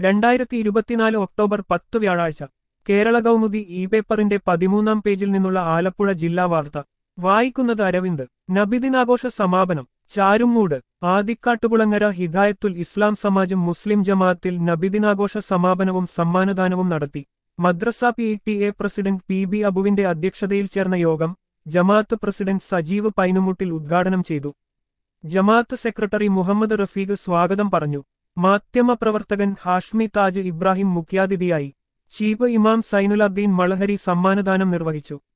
രണ്ടായിരത്തി ഇരുപത്തിനാല് ഒക്ടോബർ പത്ത് വ്യാഴാഴ്ച കേരള കൗമുദി ഇ പേപ്പറിന്റെ പതിമൂന്നാം പേജിൽ നിന്നുള്ള ആലപ്പുഴ ജില്ലാ വാർത്ത വായിക്കുന്നത് അരവിന്ദ് നബിദിനാഘോഷ സമാപനം ചാരുമൂട് ആദിക്കാട്ടുകുളങ്ങര ഹിദായത്തുൽ ഇസ്ലാം സമാജം മുസ്ലിം ജമാഅത്തിൽ നബിദിനാഘോഷ സമാപനവും സമ്മാനദാനവും നടത്തി മദ്രസ P T A president P B അബുവിന്റെ അധ്യക്ഷതയിൽ ചേർന്ന യോഗം ജമാഅത്ത് പ്രസിഡന്റ് സജീവ് പൈനുമുട്ടിൽ ഉദ്ഘാടനം ചെയ്തു ജമാഅത്ത് സെക്രട്ടറി മുഹമ്മദ് റഫീഖ് സ്വാഗതം പറഞ്ഞു മാധ്യമപ്രവർത്തകൻ ഹാഷ്മി താജ് ഇബ്രാഹിം മുഖ്യാതിഥിയായി ചീഫ് ഇമാം സൈനുലബ്ദീൻ മളഹരി സമ്മാനദാനം നിർവഹിച്ചു